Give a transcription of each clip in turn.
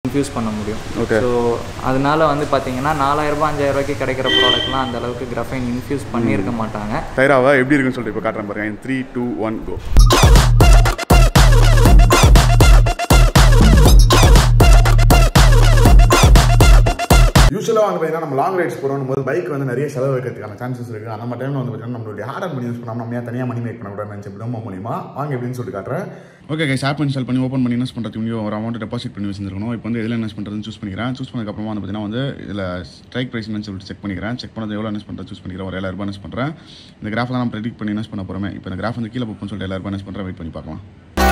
Infuse பண்ண முடியும் Okay. So அதனால வந்து பார்த்தீங்கன்னா நாலாயிரரூபா அஞ்சாயிரரூபாய்க்கு கிடைக்கிற ப்ராடக்ட்லாம் அந்த அளவுக்கு கிரஃபைன் இன்ஃபியூஸ் பண்ணியிருக்க மாட்டாங்க தைராவா எப்படி இருக்குன்னு சொல்லிட்டு இப்போ காட்டுறேன் பாருங்க த்ரீ டூ ஒன் கோ யூஸ்வலாக வந்து பார்த்தீங்கன்னா நம்ம லாங் ரைட்ஸ் போகிறோம் போது பைக் வந்து நிறைய செலவு வைக்கிறதுக்கான சான்சஸ் இருக்குது அந்த மாதிரி டைமில் வந்து பார்த்தீங்கன்னா நம்மளுடைய ஹார்ட் அண்ட் மணி யூஸ் பண்ணாமல் நம்ம ஏன் தனியாக மணி மேக் பண்ணக்கூடாதுன்னு நினச்சி விடாம மூலியமா வாங்க எப்படின்னு சொல்லிட்டு காட்டுறேன் ஓகே கைஸ் ஆப் இன்ஸ்டால் பண்ணி ஓப்பன் பண்ணி இன்வெஸ்ட் பண்ணுறதுக்கு முன்னாடி ஒரு அமௌண்ட் டெபாசிட் பண்ணி வச்சிருக்கணும் இப்போ வந்து எதில் இன்வெஸ்ட் பண்ணுறதுன்னு சூஸ் பண்ணிக்கிறேன் சூஸ் பண்ணதுக்கப்புறமா வந்து பார்த்தீங்கன்னா வந்து இதில் ஸ்ட்ரைக் ப்ரைஸ் என்னன்னு சொல்லிட்டு செக் பண்ணிக்கிறேன் செக் பண்ணது எவ்வளோ இன்வெஸ்ட் பண்ணுறது சூஸ் பண்ணிக்கிறேன் ஒரு ஏழாயிரம் ரூபாய் இன்வெஸ்ட் பண்ணுறேன் இந்த கிராஃபில் நான் ப்ரெடிக்ட் பண்ணி இன்வெஸ்ட் பண்ண போகிறேன் இப்போ இந்த கிராஃப் வந்து கீழே போகணும்னு சொல்லிட்டு ஏழாயிரம் ரூபாய் இன்வெஸ்ட் பண்ணுறேன் வெயிட் பண்ணி பார்க்கலாம்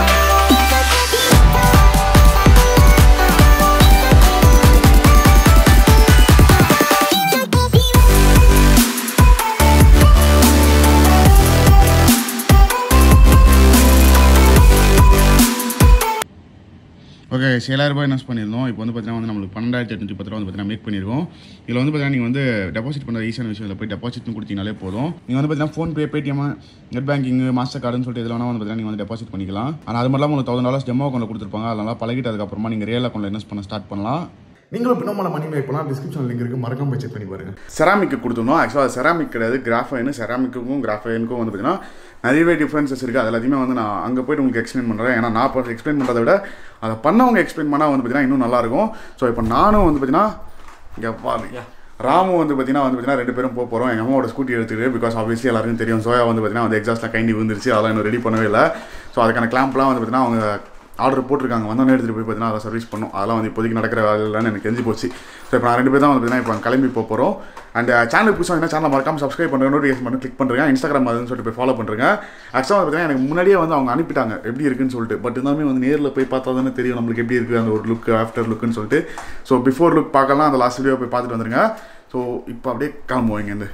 ஓகே ஏழாயிரம் ரூபாய் இன்வெஸ்ட் பண்ணியிருந்தோம் இப்போ வந்து பார்த்தீங்கன்னா வந்து நம்மளுக்கு பன்னெண்டாயிரத்தி எட்நூற்றி பத்து ரூபா வந்து பார்த்தீங்கன்னா மேக் பண்ணியிருக்கோம் இதில் வந்து பார்த்தீங்கன்னா நீங்கள் வந்து டெபாசிட் பண்ணுற ஈஸியான விஷயம் இதில் போய் டெபாசிட்னு கொடுத்தீங்கனாலே போதும் நீங்கள் வந்து பார்த்தீங்கன்னா PhonePe Paytm net banking master கார்டுன்னு சொல்லிட்டு இதில் வேணால் வந்து பார்த்தீங்கன்னா நீங்கள் வந்து டெபாசிட் பண்ணிக்கலாம் ஆனால் அது மட்டும் இல்லாமல் உங்களுக்கு தௌசண்ட் டாலர்ஸ் டெமோ அக்கௌண்ட் கொடுத்துருப்பாங்க அதனால பழகிட்டு அதுக்கப்புறமா நீங்கள் ரியல் அக்கௌண்ட்டில் இன்வெஸ்ட் பண்ண ஸ்டார்ட் பண்ணலாம் நீங்களும் பின்னமான மணி மேக் பண்ணலாம் டிஸ்கிரிப்ஷன் லிங்க் இருக்குது மறக்காம செக் பண்ணி பாருங்க செராமிக் கொடுத்துருந்தோம் ஆக்சுவலாக செராமிக் கிடையாது கிராஃபைனு செராமிக்குக்கும் கிராஃபைனுக்கும் வந்து பார்த்தீங்கன்னா நிறையவே டிஃப்ரென்சஸ் இருக்குது அது எல்லாத்தையுமே வந்து நான் அங்கே போயிட்டு உங்களுக்கு எக்ஸ்பிளைன் பண்ணுறேன் ஏன்னா நான் இப்போ எக்ஸ்பிளைன் பண்ணுறதை விட அதை பண்ணவங்க எக்ஸ்பிளைன் பண்ணால் வந்து பார்த்தீங்கன்னா இன்னும் நல்லாயிருக்கும் ஸோ இப்போ நானும் வந்து பார்த்தீங்கன்னா இங்கே பாருங்க ராமு வந்து பார்த்தீங்கன்னா வந்து பார்த்தீங்கன்னா ரெண்டு பேரும் போக போகிறோம் எங்கள் அம்மாவோட ஸ்கூட்டி எடுத்துட்டு பிகாஸ் ஆப்வியஸ்லி எல்லாருக்கும் தெரியும் சோயா வந்து பார்த்தீங்கன்னா வந்து எக்ஸாஸ்ட்டில் கைண்டி விழுந்துருச்சு அதெல்லாம் இன்னும் ரெடி பண்ணவே இல்லை ஸோ அதுக்கான கிளாம்ப்லாம் வந்து பார்த்தீங்கன்னா அவங்க ஆர்டர் போட்டிருக்காங்க வந்தோடனே எடுத்துகிட்டு போய் பார்த்தீங்கன்னா அதை சர்வீஸ் பண்ணும் அதெல்லாம் வந்து இப்போதைக்கு நடக்கிற வேலை இல்லைன்னு எனக்கு தெரிஞ்சு போச்சு ஸோ இப்போ நான் ரெண்டு பேர் தான் வந்து பார்த்தீங்கன்னா இப்போ கிளம்பி போக போகிறோம் அண்ட் சேனல் புதுசாக என்ன சேனல் மறக்காம சப்ஸ்கிரைப் பண்ணுங்க நோட்டிஃபிகேஷன் பண்ணி கிளிக் பண்ணுறேன் இன்ஸ்டாகிராம் அதுன்னு சொல்லிட்டு போய் ஃபாலோ பண்ணுறேங்க ஆக்சுவலாக வந்து பார்த்தீங்கன்னா எனக்கு முன்னாடியே வந்து அவங்க அனுப்பிட்டாங்க எப்படி இருக்குன்னு சொல்லிட்டு பட் இருந்தாலுமே வந்து நேரில் போய் பார்த்தா தானே தெரியும் நம்மளுக்கு எப்படி இருக்குது அந்த ஒரு லுக் ஆஃப்டர் லுக்குன்னு சொல்லிட்டு ஸோ பிஃபோர் லுக் பார்க்கலாம் அந்த லாஸ்ட் வீடியோ போய் பார்த்துட்டு வந்துருங்க ஸோ இப்போ அப்படியே கிளம்புவோம் இங்கேருந்து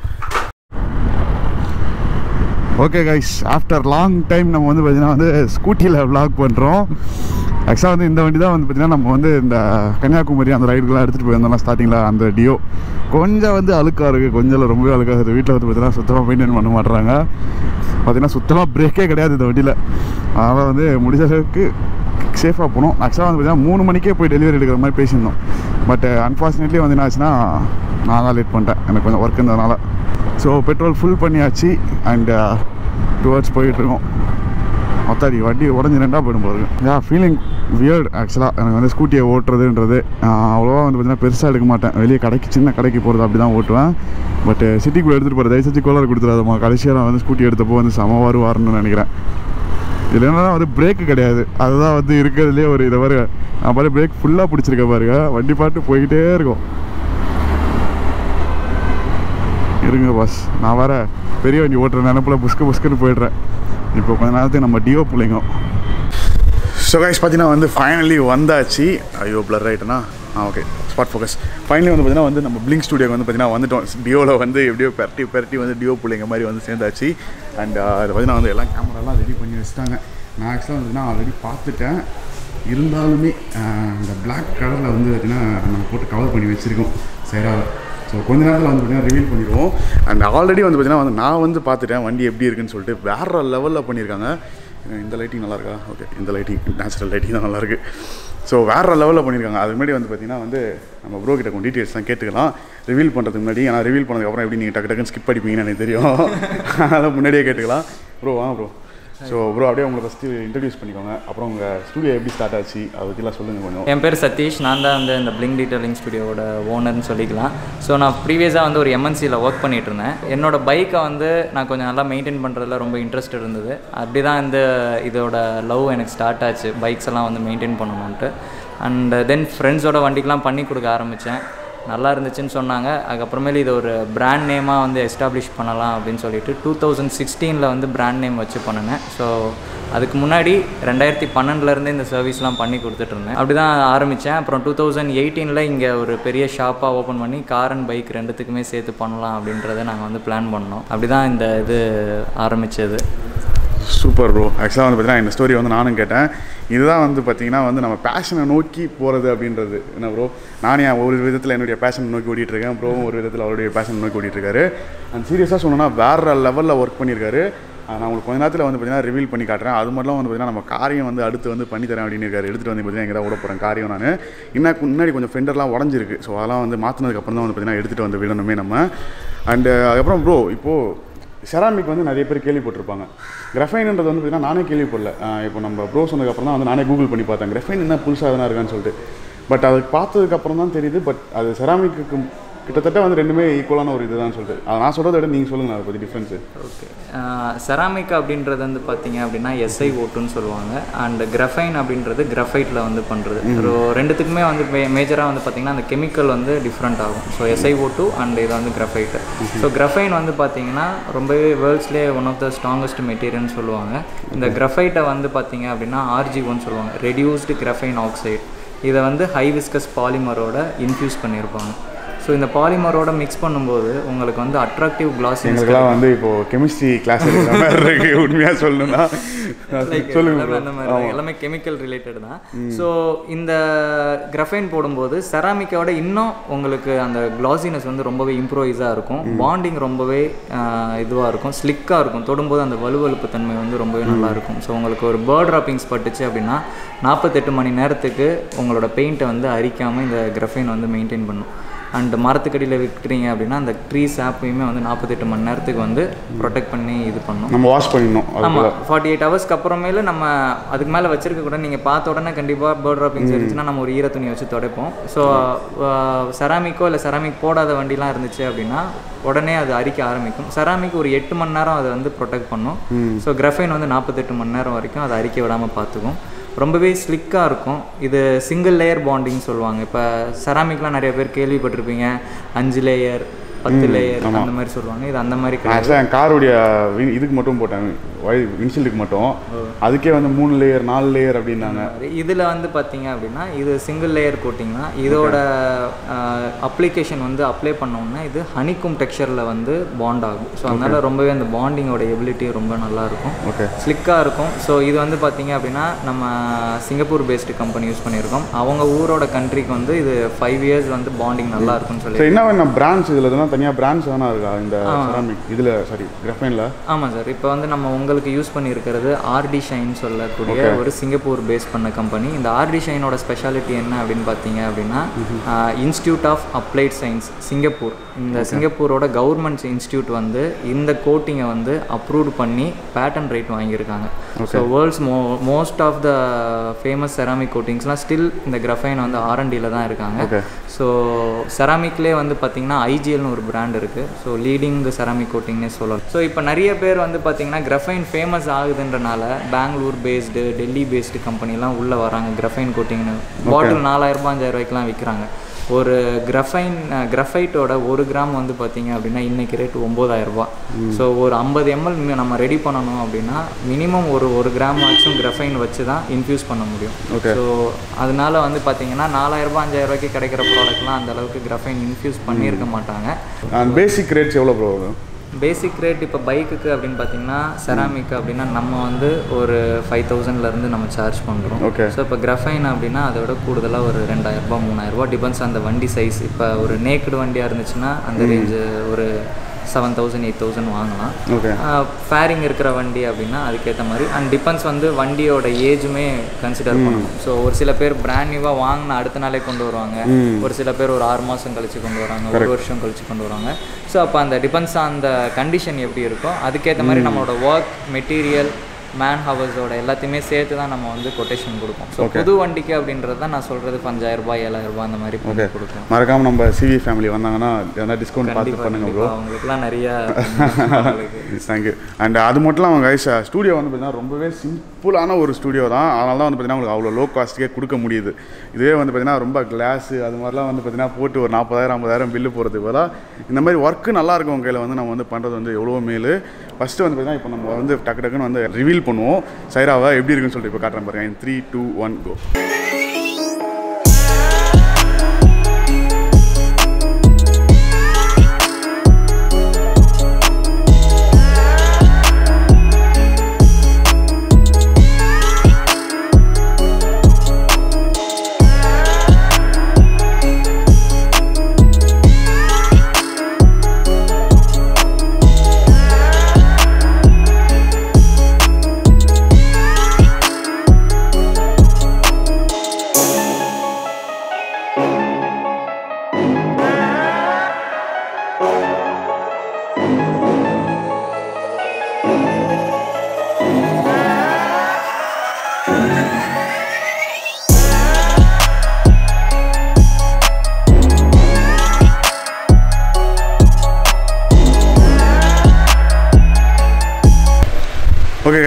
okay guys after long time நம்ம வந்து பார்த்தீங்கன்னா வந்து ஸ்கூட்டியில் vlog பண்ணுறோம் ஆக்சுவலாக வந்து இந்த வண்டி தான் வந்து பார்த்தீங்கன்னா நம்ம வந்து இந்த கன்னியாகுமரி அந்த ரைடுக்கெலாம் எடுத்துகிட்டு போயிருந்தோம்னா ஸ்டார்டிங்கில் அந்த டியோ கொஞ்சம் வந்து அழுக்காக இருக்குது கொஞ்சம் இல்ல, ரொம்பவே அழுக்காக இருக்குது வீட்டில் வந்து பார்த்தீங்கன்னா சுத்தமாக மெயின்டைன் பண்ண மாட்டுறாங்க பார்த்தீங்கன்னா சுத்தமாக பிரேக்கே கிடையாது இந்த வண்டியில் அதனால் வந்து முடிஞ்ச அளவுக்கு சேஃபாக போகணும் ஆக்சுவலாக வந்து பார்த்தீங்கன்னா மூணு மணிக்கே போய் டெலிவரி எடுக்கிற மாதிரி பேசியிருந்தோம் பட் அன்ஃபார்ச்சுனேட்லி வந்து என்ன ஆச்சுன்னா நான் தான் லேட் பண்ணிட்டேன் எனக்கு கொஞ்சம் ஒர்க் இருந்ததுனால ஸோ பெட்ரோல் ஃபுல் பண்ணியாச்சு அண்ட் டுவர்ட்ஸ் போயிட்டுருக்கோம் மொத்தாடி வண்டி உடஞ்சி ரெண்டாக போயிடும் போது யா ஃபீலிங் வியர்ட் ஆக்சுவலாக எனக்கு வந்து ஸ்கூட்டியை ஓட்டுறதுன்றது ஆஹ், அவ்வளோவா வந்து பார்த்தீங்கன்னா பெருசாக எடுக்க மாட்டேன் வெளியே கடைக்கு சின்ன கடைக்கு போகிறது அப்படி தான் ஓட்டுவேன் பட் சிட்டிக்குள்ளே எடுத்துகிட்டு போகிறேன் தயவு செஞ்சு கோலார் கொடுத்துடாதம்மா கடைசியாக நான் வந்து ஸ்கூட்டி எடுத்தப்போ வந்து செம வருவாருன்னு நினைக்கிறேன் இதில் என்னன்னா வந்து பிரேக்கு கிடையாது அதுதான் வந்து இருக்கிறதுலே ஒரு இதை பாருங்க நான் பாரு பிரேக் ஃபுல்லாக பிடிச்சிருக்க பாருங்க வண்டி பாட்டு போய்கிட்டே இருக்கும் இருங்க பாஸ் நான் வர பெரிய வண்டி ஓட்டுற நினப்பில் புஸ்கு புஸ்குன்னு போயிடுறேன் இப்போ கொஞ்ச நேரத்துக்கு நம்ம டியோ பிள்ளைங்க ஸோ கைஸ் பார்த்தீங்கன்னா வந்து ஃபைனலி வந்தாச்சு ஐயோ பிளர் ஆகிட்டேனா ஆ ஓகே ஸ்பாட் ஃபோக்கஸ் ஃபைனலி வந்து பார்த்தீங்கன்னா வந்து நம்ம பிளிங்க் ஸ்டுடியோக்கு வந்து பார்த்தீங்கன்னா வந்துட்டோம் டியோவில் வந்து எப்படியோ பெரட்டி பெரட்டி வந்து டியோ பிள்ளைங்க மாதிரி வந்து சேர்ந்தாச்சு அண்ட் அது பார்த்தீங்கன்னா வந்து எல்லாம் கேமராலாம் ரெடி பண்ணி வச்சுட்டாங்க நான் ஆக்சுவலாக வந்து ஆல்ரெடி பார்த்துட்டேன் இருந்தாலுமே ஆஹ், இந்த Black கலரில் வந்து பார்த்தீங்கன்னா நம்ம போட்டு கவர் பண்ணி வச்சுருக்கோம் சைடாவில் ஸோ கொஞ்ச நேரத்தில் வந்து பார்த்தீங்கன்னா ரிவீல் பண்ணிடுவோம் அண்ட் ஆல்ரெடி வந்து பார்த்தீங்கன்னா வந்து நான் வந்து பார்த்துட்டேன் வண்டி எப்படி இருக்குன்னு சொல்லிட்டு வேற லெவலில் பண்ணியிருக்காங்க அஹ் இந்த லைட்டிங் நல்லா இருக்கா ஓகே இந்த லைட்டிங் நேச்சுரல் லைட்டிங் தான் நல்லா இருக்கு ஸோ வேற லெவலில் பண்ணியிருக்காங்க அது முன்னாடி வந்து பார்த்தீங்கன்னா வந்து நம்ம ப்ரோ கிட்ட கொஞ்சம் டீட்டெயில்ஸ் தான் கேட்டுக்கலாம் ரிவீல் பண்ணுறதுக்கு முன்னாடி ஆனால் ரிவீல் பண்ணதுக்கப்புறம் எப்படி நீங்கள் டக்கு டக்குன்னு ஸ்கிப் அடிப்பீங்கன்னு எனக்கு தெரியும் அதனால் முன்னாடியே கேட்டுக்கலாம் ப்ரோ வாங்க ப்ரோ ஸோ ப்ரோ அப்படியே உங்களை ஃபஸ்ட்டு இன்ட்ரடியூஸ் பண்ணிக்கோங்க அப்புறம் உங்கள் ஸ்டூடியோ எப்படி ஸ்டார்ட் ஆச்சு அதை பற்றிலாம் சொல்லுங்கள் கொஞ்சம் என் பேர் சதீஷ் நான் தான் வந்து இந்த பிளிங் டீட்டெயிலிங் ஸ்டுடியோட ஓனர்னு சொல்லிக்கலாம் ஸோ நான் ப்ரீவியஸாக வந்து ஒரு எம்என்சியில் ஒர்க் பண்ணிட்டு இருந்தேன் என்னோட பைக்கை வந்து நான் கொஞ்சம் நல்லா மெயின்டைன் பண்ணுறதுல ரொம்ப இன்ட்ரெஸ்ட் இருந்தது அப்படி தான் இந்த இதோட லவ் எனக்கு ஸ்டார்ட் ஆச்சு பைக்ஸ் எல்லாம் வந்து மெயின்டைன் பண்ணணுன்ட்டு அண்ட் தென் ஃப்ரெண்ட்ஸோட வண்டிக்கெலாம் பண்ணி கொடுக்க ஆரம்பித்தேன் நல்லா இருந்துச்சுன்னு சொன்னாங்க அதுக்கப்புறமேலு இது ஒரு பிராண்ட் நேமாக வந்து எஸ்டாப்ளிஷ் பண்ணலாம் அப்படின்னு சொல்லிட்டு டூ தௌசண்ட் சிக்ஸ்டீனில் வந்து பிராண்ட் நேம் வச்சு பண்ணினேன் ஸோ அதுக்கு முன்னாடி ரெண்டாயிரத்தி பன்னெண்டுலேருந்தே இந்த சர்வீஸ்லாம் பண்ணி கொடுத்துட்டு இருந்தேன் அப்படி தான் ஆரம்பித்தேன் அப்புறம் டூ தௌசண்ட் எயிட்டீனில் இங்கே ஒரு பெரிய ஷாப்பாக ஓப்பன் பண்ணி கார் அண்ட் பைக் ரெண்டுத்துக்குமே சேர்த்து பண்ணலாம் அப்படின்றத நாங்கள் வந்து பிளான் பண்ணோம் அப்படி தான் இந்த இது ஆரம்பித்தது சூப்பர் ப்ரோ ஆக்சுவலாக வந்து பார்த்தீங்கன்னா இந்த ஸ்டோரி வந்து நானும் கேட்டேன் இதுதான் வந்து பார்த்தீங்கன்னா வந்து நம்ம பேஷனை நோக்கி போகிறது அப்படின்றது என்ன ப்ரோ நானே ஒரு விதத்தில் என்னுடைய பேஷனை நோக்கி ஓடிட்டு இருக்கேன் ப்ரோவும் ஒரு விதத்தில் அவருடைய பேஷனை நோக்கி ஓடிட்டு இருக்காரு அண்ட் சீரியஸாக சொன்னோன்னா வேற லெவலில் ஒர்க் பண்ணியிருக்காரு அது நான் உங்களுக்கு கொஞ்ச நேரத்தில் வந்து பார்த்தீங்கன்னா ரிவீல் பண்ணி காட்டுறேன் அது மட்டும் வந்து பார்த்தீங்கன்னா நம்ம காரியம் வந்து அடுத்து வந்து பண்ணி தரேன் அப்படின்னு இருக்காரு எடுத்துகிட்டு வந்து பார்த்தீங்கன்னா இங்கே தான் விட போகிறேன் காரியம் நான் இன்னும் முன்னாடி கொஞ்சம் ஃபெண்டர்லாம் உடஞ்சிருக்கு ஸோ அதெல்லாம் வந்து மாற்றினதுக்கப்புறம் தான் வந்து பார்த்தீங்கன்னா எடுத்துகிட்டு வந்து விடணுமே நம்ம அண்டு அதுக்கப்புறம் ப்ரோ இப்போது செராமிக் வந்து நிறைய பேர் கேள்விப்பட்டிருப்பாங்க கிரஃபைன்ன்றது வந்து பார்த்தீங்கன்னா நானே கேள்விப்படல ஆஹ் இப்போ நம்ம ப்ரோ சொன்னதுக்கப்புறம் தான் வந்து நானே கூகுள் பண்ணி பார்த்தேன் கிரஃபைன் என்ன புதுசாக எதனா இருக்கான்னு சொல்லிட்டு பட் அது பார்த்ததுக்கப்புறம் தான் தெரியுது பட் அது செராமிக்கு கிட்டத்தட்ட வந்து ரெண்டுமே ஈக்குவலான ஒரு இதுதான் சொல்லிட்டு அதை நான் சொல்கிறத விட நீங்கள் சொல்லுங்கள் அதை பற்றி டிஃப்ரென்ஸு ஓகே செராமிக் அப்படின்றது வந்து பார்த்தீங்க அப்படின்னா எஸ்ஐ ஓட்டுன்னு சொல்லுவாங்க அண்ட் கிரஃபைன் அப்படின்றது கிரஃபைட்டில் வந்து பண்ணுறது ஸோ ரெண்டுத்துக்குமே வந்து மே மேஜராக வந்து பார்த்தீங்கன்னா அந்த கெமிக்கல் வந்து டிஃப்ரெண்ட் ஆகும் ஸோ எஸ்ஐ ஓட்டு அண்ட் இது வந்து கிரஃபைட்டு ஸோ கிரஃபைன் வந்து பார்த்தீங்கன்னா ரொம்பவே வேர்ல்ட்ஸ்லேயே ஒன் ஆஃப் த ஸ்ட்ராங்கஸ்ட் மெட்டீரியல்னு சொல்லுவாங்க இந்த கிரஃபைட்டை வந்து பார்த்தீங்க அப்படின்னா ஆர்ஜிஓன்னு சொல்லுவாங்க ரெடியூஸ்டு கிரஃபைன் ஆக்சைடு இதை வந்து ஹை விஸ்கஸ் பாலிமரோட இன்ஃப்யூஸ் பண்ணியிருப்பாங்க ஸோ இந்த பாலிமரோட மிக்ஸ் பண்ணும்போது உங்களுக்கு வந்து அட்ராக்டிவ் கிளாஸினஸ் எங்களுக்கெல்லாம் வந்து இப்போது கெமிஸ்ட்ரி கிளாஸ் எடுக்கிற மாதிரி இருக்கு உண்மையாக சொல்லணும்னா சொல்லுங்க எல்லாமே bro. அந்த மாதிரி தான். எல்லாமே கெமிக்கல் ரிலேட்டட் தான் ஸோ இந்த கிரஃபைன் போடும்போது செராமிக்கோட இன்னும் உங்களுக்கு அந்த கிளாசினஸ் வந்து ரொம்பவே இம்ப்ரோவைஸாக இருக்கும் பாண்டிங் ரொம்பவே இதுவாக இருக்கும் ஸ்லிக்காக இருக்கும் தொடும்போது அந்த வலுவழுப்பு தன்மை வந்து ரொம்பவே நல்லா இருக்கும் ஸோ உங்களுக்கு ஒரு பேர்ட் ட்ராப்பிங்ஸ் பட்டுச்சு அப்படின்னா நாற்பத்தெட்டு மணி நேரத்துக்கு உங்களோட பெயிண்ட்டை வந்து அரிக்காமல் இந்த கிரஃபைன் வந்து மெயின்டைன் பண்ணும் அண்ட் மரத்துக்கடியில் விற்கிறீங்க அப்படின்னா அந்த ட்ரீஸ் ஆப்பையுமே வந்து நாற்பத்தெட்டு மணி நேரத்துக்கு வந்து ப்ரொடெக்ட் பண்ணி இது பண்ணும் நம்ம வாஷ் பண்ணிடணும் அது ஆமாம் ஃபார்ட்டி எயிட் ஹவர்ஸ்க்கு அப்புறமேல நம்ம அதுக்கு மேலே வச்சிருக்க கூட நீங்கள் பார்த்த உடனே கண்டிப்பாக பேர்ட் ட்ராப்பிங்ஸ் இருந்துச்சுன்னா நம்ம ஒரு ஈர துணி வச்சு துடைப்போம் ஸோ செராமிக்கோ இல்லை செராமிக் போடாத வண்டிலாம் இருந்துச்சு அப்படின்னா உடனே அது அரிக்க ஆரம்பிக்கும் செராமிக் ஒரு எட்டு மணி நேரம் அதை வந்து ப்ரொடெக்ட் பண்ணும் ஸோ கிரஃபைன் வந்து நாற்பத்தெட்டு மணி நேரம் வரைக்கும் அதை அரிக்க விடாமல் பார்த்துக்கும் ரொம்பவே ஸ்லிக்காக இருக்கும் இது சிங்கிள் லேயர் பாண்டிங் சொல்லுவாங்க இப்போ செராமிக்லாம் நிறைய பேர் கேள்விப்பட்டிருப்பீங்க அஞ்சு லேயர் பத்து லேயர் அந்த மாதிரி சொல்லுவாங்க இது அந்த மாதிரி கிடையாது ஆக்சுவலாக என் காருடைய வி- இதுக்கு மட்டும் போட்டேன் வின்ஷீல்டுக்கு மட்டும் அதுக்கே வந்து மூணு லேயர் நாலு லேயர் அப்படின்னாங்க இதில் வந்து பார்த்தீங்க அப்படின்னா இது சிங்கிள் லேயர் கோட்டிங் தான் இதோட அப்ளிகேஷன் வந்து அப்ளை பண்ணோம்னா இது ஹனிக்கும் டெக்ஸ்சரில் வந்து பாண்ட் ஆகும் ஸோ அதனால ரொம்பவே அந்த பாண்டிங்கோட எபிலிட்டி ரொம்ப நல்லா இருக்கும் ஓகே ஸ்லிக்காக இருக்கும் ஸோ இது வந்து பார்த்தீங்க அப்படின்னா நம்ம சிங்கப்பூர் பேஸ்டு கம்பெனி யூஸ் பண்ணியிருக்கோம் அவங்க ஊரோட கண்ட்ரிக்கு வந்து இது ஃபைவ் இயர்ஸ் வந்து பாண்டிங் நல்லா இருக்கும்னு சொல்லி சரி என்ன வேணும் பிராண்ட்ஸ் இதில் இதெல்லாம் தனியாக பிராண்ட்ஸ் வேணா இருக்கா இந்த செராமிக் இதில் சாரி கிரஃபைனில் ஆமாம் சார் இப்போ வந்து நம்ம உங்களுக்கு யூஸ் பண்ணியிருக்கிறது ஆர்டி ஷைன் சொல்லக்கூடிய ஒரு சிங்கப்பூர் பேஸ் பண்ண கம்பெனி இந்த ஆர்டி ஷைனோட ஸ்பெஷாலிட்டி என்ன அப்படின்னு பார்த்தீங்க அப்படின்னா institute of applied science Singapore இந்த சிங்கப்பூரோட கவர்மெண்ட் இன்ஸ்டியூட் வந்து இந்த கோட்டிங்கை வந்து அப்ரூவ்ட் பண்ணி பேட்டன் ரைட் வாங்கியிருக்காங்க so world's mo most of the famous ceramic கோட்டிங்ஸ்லாம் ஸ்டில் இந்த கிரஃபைன் வந்து ஆர்என்டியில் தான் இருக்காங்க ஓகே ஸோ செராமிக்லேயே வந்து பார்த்தீங்கன்னா ஐஜிஎல்னு ஒரு பிராண்ட் இருக்குது ஸோ லீடிங் செராமிக் கோட்டிங்னே சொல்லலாம் ஸோ இப்போ நிறைய பேர் வந்து பார்த்தீங்கன்னா கிரஃபைன் ஃபேமஸ் ஆகுதுன்றனால பெங்களூர் பேஸ்டு டெல்லி பேஸ்டு கம்பெனிலாம் உள்ளே வராங்க கிரஃபைன் கோட்டிங்னு பாட்டில் நாலாயிரரூபா அஞ்சாயிரம் ரூபாய்க்குலாம் விற்கிறாங்க ஒரு கிரஃபைன் கிரஃபைட்டோட ஒரு கிராம் வந்து பார்த்தீங்க அப்படின்னா இன்னைக்கு ரேட் ஒம்பதாயிரரூபா ஸோ ஒரு ஐம்பது எம்எல் நம்ம ரெடி பண்ணணும் அப்படின்னா மினிமம் ஒரு ஒரு கிராம் ஆச்சும் கிரஃபைன் வச்சு தான் இன்ஃப்யூஸ் பண்ண முடியும் Okay. ஸோ அதனால வந்து பார்த்தீங்கன்னா நாலாயிரரூபா அஞ்சாயிரம் ரூபாய்க்கு கிடைக்கிற ப்ராடக்ட்லாம் அந்த அளவுக்கு கிரஃபைன் இன்ஃப்யூஸ் பண்ணியிருக்க மாட்டாங்க அண்ட் பேசிக் ரேட்ஸ் எவ்வளோ ப்ரோ வரும் பேசிக் ரேட் இப்போ பைக்குக்கு அப்படின்னு பார்த்தீங்கன்னா செராமிக் அப்படின்னா நம்ம வந்து ஒரு ஃபைவ் தௌசண்ட்லேருந்து நம்ம சார்ஜ் பண்ணுறோம் Okay. ஸோ இப்போ கிரஃபைன் அப்படின்னா அதை விட கூடுதலாக ஒரு ரெண்டாயிரரூபா மூணாயிரரூபா டிபெண்ட்ஸ் அந்த வண்டி சைஸ் இப்போ ஒரு நேக்கடு வண்டியாக இருந்துச்சுன்னா அந்த ரேஞ்சு ஒரு செவன் தௌசண்ட் எயிட் தௌசண்ட் வாங்கலாம் ஓகே ஃபேரிங் இருக்கிற வண்டி அப்படின்னா அதுக்கேற்ற மாதிரி அண்ட் டிபெண்ட்ஸ் வந்து வண்டியோட ஏஜுமே கன்சிடர் பண்ணணும் ஸோ ஒரு சில பேர் பிராண்ட் நியூவாக வாங்கின அடுத்த நாளே கொண்டு வருவாங்க ஒரு சில பேர் ஒரு ஆறு மாதம் கழிச்சு கொண்டு வராங்க ஒரு வருஷம் கழிச்சு கொண்டு வராங்க ஸோ அப்போ அந்த டிபெண்ட்ஸ் அந்த கண்டிஷன் எப்படி இருக்கோ அதுக்கேற்ற மாதிரி நம்மளோட ஒர்க் மெட்டீரியல் மேன் ஹவர்ஸோட எல்லாத்தையுமே சேர்த்து தான் நம்ம வந்து கொட்டேஷன் கொடுப்போம் ஸோ புது வண்டிக்கு அப்படின்றது தான் நான் சொல்கிறது அஞ்சாயிரம் ரூபாய் ஏழாயிரம் ரூபாய் அந்த மாதிரி பண்ணி கொடுப்போம் மறக்காம நம்ம சிவி ஃபேமிலி வந்தாங்கன்னா எதனா டிஸ்கவுண்ட் பார்த்து கண்டிப்பா, பண்ணுங்க ப்ரோ கண்டிப்பா. அவங்களுக்குலாம் நிறைய அவங்களுக்கு தேங்க்யூ அண்ட் அது மட்டும் இல்லாமல் கைஸ் ஸ்டூடியோ வந்து பார்த்தீங்கன்னா ரொம்பவே சிம்பிளான ஒரு ஸ்டூடியோ தான் அதனால தான் வந்து பார்த்தீங்கன்னா உங்களுக்கு அவ்வளோ லோ காஸ்ட்டுக்கே கொடுக்க முடியுது இதுவே வந்து பார்த்தீங்கன்னா ரொம்ப கிளாஸு அது மாதிரிலாம் வந்து பார்த்தீங்கன்னா போட்டு ஒரு நாற்பதாயிரம் ஐம்பதாயிரம் பில்லு போகிறதுக்கு பதிலாக இந்த மாதிரி ஒர்க்கு நல்லா இருக்கும் உங்க கையில் வந்து நம்ம வந்து பண்ணுறது வந்து எவ்வளோ மேலு ஃபஸ்ட்டு வந்து பார்த்தீங்கன்னா இப்போ நம்ம வந்து டக்கு டக்குன்னு வந்து ரிவீல் பண்ணுவோம் சைராவை எப்படி இருக்குன்னு சொல்லிட்டு இப்போ காட்டுறேன் பாருங்க three two one go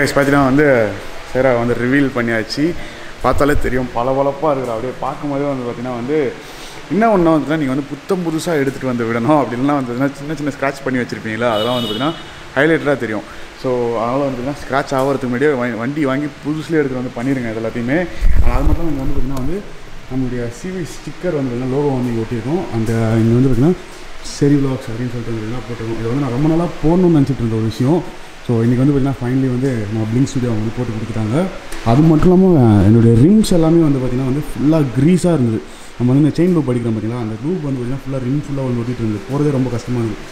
guys பார்த்தீங்கன்னா வந்து சேரா வந்து ரிவீல் பண்ணியாச்சு பார்த்தாலே தெரியும் பளபளப்பாக இருக்கிற அப்படியே பார்க்கும்போதே வந்து பார்த்தீங்கன்னா வந்து இன்னும் ஒன்று வந்துன்னா நீங்கள் வந்து புத்தம் புதுசாக எடுத்துகிட்டு வந்து விடணும் அப்படின்லாம் வந்து பார்த்தீங்கன்னா சின்ன சின்ன ஸ்க்ராட்ச் பண்ணி வச்சுருப்பீங்களா அதெல்லாம் வந்து பார்த்தீங்கன்னா ஹைலைட்டடாக தெரியும் ஸோ அதனால் வந்து பார்த்தீங்கன்னா ஸ்க்ராட்ச் ஆகிறதுக்கு முன்னாடியே வ- வண்டி வாங்கி புதுசுலேயே எடுத்துகிட்டு வந்து பண்ணிடுங்க இது எல்லாத்தையுமே அது மட்டும் இங்கே வந்து பார்த்தீங்கன்னா வந்து நம்மளுடைய சிவி ஸ்டிக்கர் வந்து பார்த்தீங்கன்னா லோகோ வந்து இங்கே ஒட்டியிருக்கோம் அந்த இங்கே வந்து பார்த்தீங்கன்னா சரி விலாக்ஸ் அப்படின்னு சொல்லிட்டு வந்து பார்த்தீங்கன்னா போட்டிருக்கோம் இதை வந்து நான் ரொம்ப நாளாக போடணும்னு நினச்சிட்டு இருந்த ஒரு விஷயம் ஸோ இன்றைக்கி வந்து பார்த்தீங்கன்னா ஃபைனலி வந்து நம்ம பிளிங்க் ஸ்டுடியோ வந்து போட்டு கொடுத்துட்டாங்க அது மட்டும் இல்லாமல் என்னுடைய ரிம்ஸ் எல்லாமே வந்து பார்த்தீங்கன்னா வந்து ஃபுல்லாக க்ரீஸாக இருந்தது நம்ம வந்து இந்த செயின் லூப் படிக்கிறோம் பார்த்தீங்களா அந்த லூப் வந்து பார்த்தீங்கன்னா ஃபுல்லாக ரிம் ஃபுல்லாக வந்து ஒட்டிட்டு இருந்தது போகிறதே ரொம்ப கஷ்டமாக இருந்தது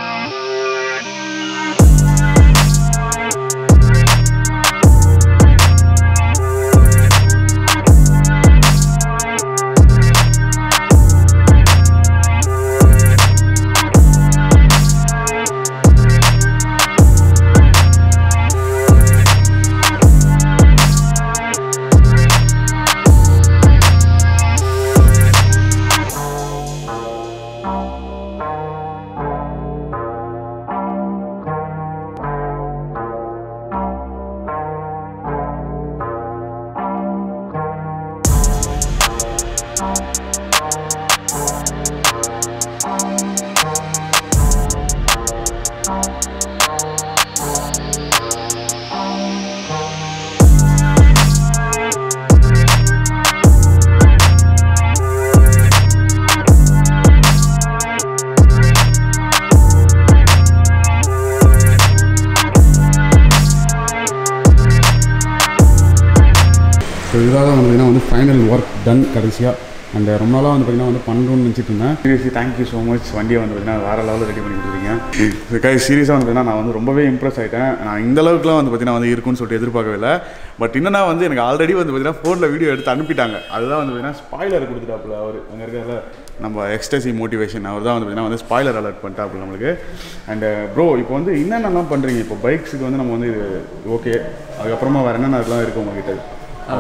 ஸோ இதாக தான் வந்து பார்த்தீங்கன்னா வந்து ஃபைனல் ஒர்க் டன் கடைசியாக அண்ட் ரொம்ப நாளாக வந்து பார்த்தீங்கன்னா வந்து பண்ணணும்னு நினச்சிட்டு இருந்தேன் சீரியஸ்லி தேங்க்யூ ஸோ மச் வண்டியை வந்து பார்த்தீங்கன்னா வேறு லெவலில் ரெடி பண்ணி கொடுத்துருக்கீங்க கை சீரியஸாக வந்து பார்த்தீங்கன்னா நான் வந்து ரொம்பவே இம்ப்ரெஸ் ஆகிட்டேன் நான் இந்த அளவுக்குலாம் வந்து பார்த்தீங்கன்னா வந்து இருக்குன்னு சொல்லிட்டு எதிர்பார்க்கவே இல்லை பட் என்னன்னா வந்து எனக்கு ஆல்ரெடி வந்து பார்த்தீங்கன்னா ஃபோனில் வீடியோ எடுத்து அனுப்பிட்டாங்க அதுதான் வந்து பார்த்தீங்கன்னா ஸ்பாய்லர் கொடுத்துட்டாப்புல அவர் அங்கே இருக்கிற நம்ம எக்ஸ்டசி மோட்டிவேஷன் அவர் தான் வந்து பார்த்தீங்கன்னா வந்து ஸ்பாய்லர் அலர்ட் பண்ணிட்டாப்புல நம்மளுக்கு அண்ட் ப்ரோ இப்போ வந்து என்னென்னலாம் பண்ணுறீங்க இப்போ பைக்ஸுக்கு வந்து நம்ம வந்து இது ஓகே அதுக்கப்புறமா வேறு என்னென்ன இதெல்லாம் இருக்குது உங்ககிட்ட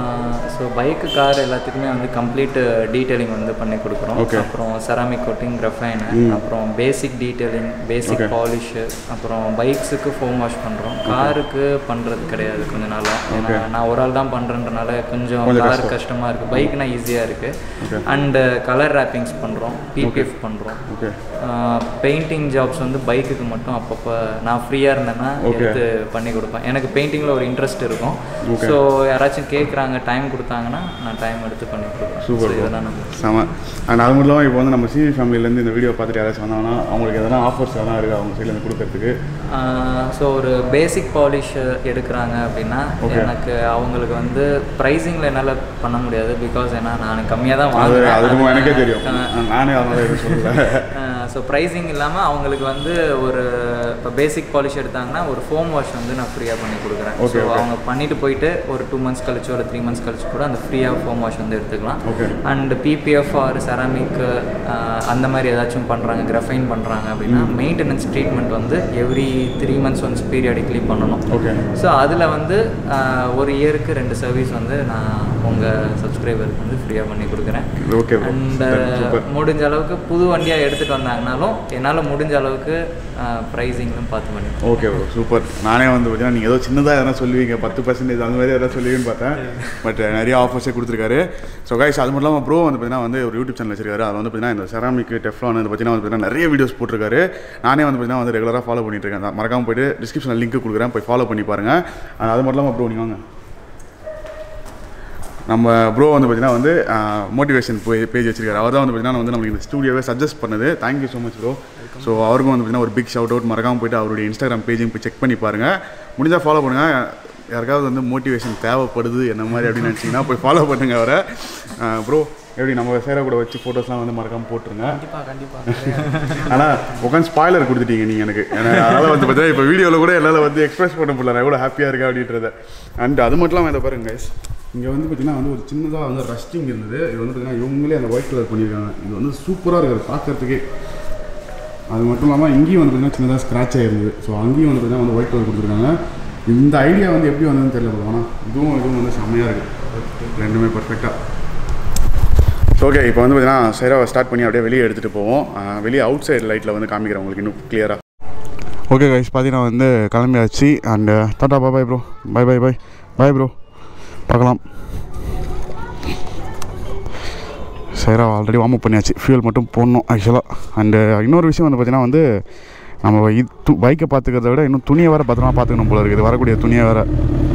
ஸோ பைக்கு கார் எல்லாத்துக்குமே வந்து கம்ப்ளீட் டீட்டெயிலிங் வந்து பண்ணி கொடுக்குறோம் Okay. அப்புறம் செராமிக் கோட்டிங் கிரஃபைனு அப்புறம் பேசிக் டீட்டெயிலிங் பேசிக் பாலிஷு அப்புறம் பைக்ஸுக்கு ஃபோம் வாஷ் பண்ணுறோம் காருக்கு பண்ணுறது கிடையாது கொஞ்ச நாளாக ஏன்னா நான் ஒரு ஆள் தான் பண்ணுறேன்றனால கொஞ்சம் கார் கஷ்டமாக இருக்குது பைக்னா ஈஸியாக இருக்குது அண்டு கலர் ரேப்பிங்ஸ் பண்ணுறோம் பிபிஎஃப் பண்ணுறோம் ஓகே பெயிண்டிங் ஜாப்ஸ் வந்து பைக்குக்கு மட்டும் அப்பப்போ நான் ஃப்ரீயாக இருந்தேன்னா எடுத்து பண்ணி கொடுப்பேன் எனக்கு பெயிண்டிங்கில் ஒரு இன்ட்ரெஸ்ட் இருக்கும் ஸோ யாராச்சும் கேட்குறாங்க டைம் கொடுத்தாங்கன்னா நான் டைம் எடுத்து பண்ணி கொடுப்பேன் Super, So இதெல்லாம் நம்ம செம அண்ட் அது மட்டும் இல்லாமல் இப்போ வந்து நம்ம சிவி ஃபேமிலிலேருந்து இந்த வீடியோ பார்த்துட்டு யாராச்சும் வந்தாங்கன்னா அவங்களுக்கு எதனா ஆஃபர்ஸ் எதனா இருக்குது அவங்க சைட்லேருந்து கொடுக்கறதுக்கு ஸோ ஒரு பேசிக் பாலிஷ் எடுக்கிறாங்க அப்படின்னா எனக்கு அவங்களுக்கு வந்து ப்ரைஸிங்கில் என்னால் பண்ண முடியாது பிகாஸ் ஏன்னா நான் கம்மியாக தான் அது வாங்குவேன் அதுக்கும் எனக்கே தெரியும் நானே அதனால எதுவும் சொல்லல ஸோ ப்ரைஸிங் இல்லாமல் அவங்களுக்கு வந்து ஒரு இப்போ பேசிக் பாலிஷ் எடுத்தாங்கன்னா ஒரு ஃபோம் வாஷ் வந்து நான் ஃப்ரீயாக பண்ணி கொடுக்குறேன் ஸோ அவங்க பண்ணிட்டு போயிட்டு ஒரு டூ மந்த்ஸ் கழிச்சு ஒரு த்ரீ மந்த்ஸ் கழிச்சு கூட அந்த ஃப்ரீயாக ஃபோம் வாஷ் வந்து எடுத்துக்கலாம் Okay. And PPF or ceramic அந்த மாதிரி ஏதாச்சும் பண்ணுறாங்க கிரஃபைன் பண்ணுறாங்க அப்படின்னா மெயின்டெனன்ஸ் ட்ரீட்மெண்ட் வந்து every three months once periodically பண்ணணும் ஓகே ஸோ அதில் வந்து ஆஹ், ஒரு இயருக்கு ரெண்டு சர்வீஸ் வந்து நான் உங்கள் சப்ஸ்கிரைபருக்கு வந்து ஃப்ரீயாக பண்ணி கொடுக்குறேன் ஓகே அண்ட் முடிஞ்ச அளவுக்கு புது வண்டியாக எடுத்துகிட்டு வந்தாங்கனாலும் என்னால் முடிஞ்ச அளவுக்கு ப்ரைஸிங்லும் பார்த்து பண்ணி ஓகே ப்ரோ சூப்பர் நானே வந்து பார்த்தீங்கன்னா நீங்கள் ஏதோ சின்னதாக எதனா சொல்லுவீங்க பத்து பர்சன்டேஜ் அந்த மாதிரி எதாவது சொல்லுவீங்கன்னு பார்த்தேன் பட் நிறைய ஆஃபர்ஸே கொடுத்துருக்காரு ஸோ கைஸ் அது மட்டும் இல்லாமல் ப்ரோ வந்து பார்த்தீங்கன்னா வந்து ஒரு யூடியூப் சேனல் வச்சிருக்காரு அது வந்து பார்த்தீங்கன்னா இந்த செராமிக் டெஃப்லான் வந்து பார்த்தீங்கன்னா வந்து பார்த்தீங்கன்னா நிறைய வீடியோஸ் போட்டிருக்காரு நானே வந்து பார்த்தீங்கன்னா வந்து ரெகுலராக ஃபாலோ பண்ணிட்டு இருக்கேன் அதான் மறக்காம போயிட்டு டிஸ்கிரிப்ஷனில் லிங்க் கொடுக்குறேன் போய் ஃபாலோ பண்ணி பாருங்கள் அது மட்டும் இல்லாமல் ப்ரோ நீங்கள் வாங்க நம்ம ப்ரோ வந்து பார்த்தீங்கன்னா வந்து மோட்டிவேஷன் பேஜ் வச்சிருக்காரு அவர் தான் வந்து பார்த்தீங்கன்னா வந்து நம்மளுக்கு இந்த ஸ்டூடியோவே சஜஸ்ட் பண்ணது thank you so much bro so அவருக்கும் வந்து பார்த்தீங்கன்னா ஒரு பிக் ஷவுட் அவுட் மறக்காம போயிட்டு அவருடைய இன்ஸ்டாகிராம் பேஜையும் போய் செக் பண்ணி பாருங்கள் முடிஞ்சால் ஃபாலோ பண்ணுங்கள் யாருக்காவது வந்து மோட்டிவேஷன் தேவைப்படுது என்ன மாதிரி அப்படின்னு நினச்சிங்கன்னா போய் ஃபாலோ பண்ணுங்க அவரை ப்ரோ எப்படி நம்ம சேர கூட வச்சு ஃபோட்டோஸ்லாம் வந்து மறக்காம போட்டுருங்க கண்டிப்பாக கண்டிப்பாக ஆனால் உட்காந்து ஸ்பாய்லர் கொடுத்துட்டீங்க நீங்கள் எனக்கு ஏன்னா அதனால் வந்து பார்த்தீங்கன்னா இப்போ வீடியோவில் கூட என்னால் வந்து எக்ஸ்பிரஸ் பண்ண முடியல நான் எவ்வளோ ஹாப்பியாக இருக்கேன் அப்படின்றத அண்ட் அது மட்டும் இல்லாமல் இதை பாருங்க guys இங்கே வந்து பார்த்தீங்கன்னா வந்து ஒரு சின்னதாக வந்து ரஸ்டிங் இருந்தது இது வந்து பார்த்தீங்கன்னா இவங்களே அந்த ஒயிட் கலர் பண்ணியிருக்காங்க இது வந்து சூப்பராக இருக்குது பார்க்கறதுக்கே அது மட்டும் இல்லாமல் இங்கேயும் வந்து பார்த்தீங்கன்னா சின்னதாக ஸ்க்ராட்ச் ஆகிருந்தது ஸோ அங்கேயும் வந்து பார்த்தீங்கன்னா வந்து ஒயிட் கலர் கொடுத்துருக்காங்க இந்த ஐடியா வந்து எப்படி வந்ததுன்னு தெரியல bro. ஆனால் இதுவும் இதுவும் வந்து செம்மையாக இருக்குது ரெண்டுமே பர்ஃபெக்டாக ஓகே இப்போ வந்து பார்த்தீங்கன்னா சைராவை ஸ்டார்ட் பண்ணி அப்படியே வெளியே எடுத்துகிட்டு போவோம் அஹ் வெளியே அவுட் சைடு லைட்டில் வந்து காமிக்கிறேன் உங்களுக்கு இன்னும் கிளியராக ஓகே கைஸ் பார்த்தீங்கன்னா வந்து கிளம்பியாச்சு and tata bye bye bro bye bye bye bye bro பார்க்கலாம் சரிடா ஆல்ரெடி வார்ம் அப் பண்ணியாச்சு ஃபியூல் மட்டும் போடணும் ஆக்சுவலாக அண்டு இன்னொரு விஷயம் வந்து பார்த்தீங்கன்னா வந்து நம்ம இது பைக்கை பார்த்துக்கிறத விட இன்னும் துணியை வேறு பத்திரமா பார்த்துக்கணும் போல இருக்குது வரக்கூடிய துணியை வேறு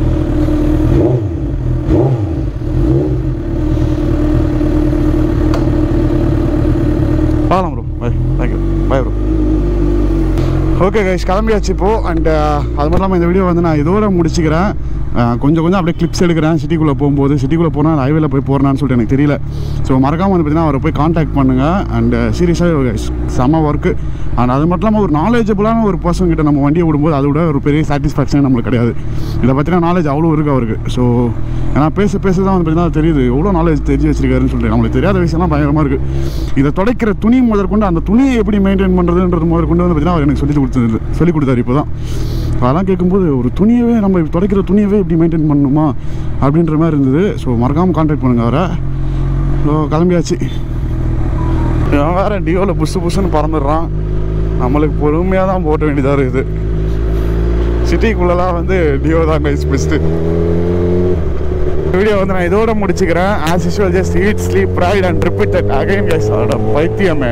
பார்க்கலாம் bro bye thank you bye bro okay guys கிளம்பியாச்சு இப்போது அண்ட் அது மட்டும் இல்லாமல் இந்த வீடியோ வந்து நான் இதோட முடிச்சுக்கிறேன் அஹ், கொஞ்சம் கொஞ்சம் அப்படியே கிளிப்ஸ் எடுக்கிறேன் சிட்டிக்குள்ளே போகும்போது சிட்டிக்குள்ளே போனால் ஹைவேல போய் போகிறேன்னு சொல்லிட்டு எனக்கு தெரியல ஸோ மறக்காமல் வந்து பார்த்தீங்கன்னா அவரை போய் காண்டாக்ட் பண்ணுங்கள் அண்ட் சீரியஸாக செம்ம ஒர்க்கு அண்ட் அது மட்டும் இல்லாமல் ஒரு நாலேஜபிளான ஒரு பர்சன் கிட்ட நம்ம வண்டியை விடும்போது அதை விட ஒரு பெரிய சாட்டிஸ்ஃபேக்ஷன் நம்மளுக்கு கிடையாது இதை பற்றின நாலேஜ் அவ்வளோ இருக்குது அவருக்கு ஸோ ஏன்னா பேச பேச தான் வந்து பார்த்தீங்கன்னா தெரியுது எவ்வளோ நாலேஜ் தெரிஞ்சு வச்சிருக்காருன்னு சொல்லிட்டு நம்மளுக்கு தெரியாத விஷயம்லாம் பயங்கரமாக இருக்குது இதை துடைக்கிற துணி முதற்கொண்டு அந்த துணியை எப்படி மெயின்டைன் பண்ணுறதுன்றது முதற்கொண்டு வந்து பார்த்தீங்கன்னா அவர் எனக்கு சொல்லி கொடுத்தது சொல்லி கொடுத்தாரு இப்போ தான் அதெல்லாம் கேட்கும்போது ஒரு துணியவே நம்ம துடைக்கிற துணியவே இப்படி மெயின்டைன் பண்ணணுமா அப்படின்ற மாதிரி இருந்தது ஸோ மறக்காமல் காண்டாக்ட் பண்ணுங்க அவரை ஸோ கிளம்பியாச்சு இவன் வேறு டியோவில் புஷு புஷுன்னு பறந்துடுறான் நம்மளுக்கு பொறுமையாக தான் போட்ட வேண்டியதாக இருக்குது சிட்டிக்குள்ளெல்லாம் வந்து டியோ தான் கைஸ் பெஸ்ட்டு வீடியோ வந்து நான் இதோட முடிச்சுக்கிறேன் as usual just eat sleep ride and repeated again guys அதோட பைத்தியமே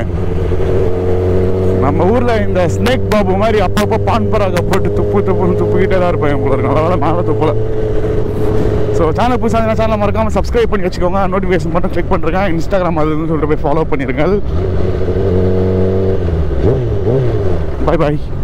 நம்ம ஊரில் இந்த ஸ்னேக் பாபு மாதிரி அப்பப்போ பான் பராக போட்டு துப்பு துப்புன்னு துப்புக்கிட்டே தான் இருப்பேன் போல இருக்கு அதனால நானும் துப்பல ஸோ சேனல் புதுசாக சேனலை மறக்காமல் சப்ஸ்கிரைப் பண்ணி வச்சுக்கோங்க நோட்டிஃபிகேஷன் மட்டும் கிளிக் பண்ணுறேங்க இன்ஸ்டாகிராம் அதுன்னு சொல்லிட்டு போய் ஃபாலோ பண்ணிருங்க பாய் பாய்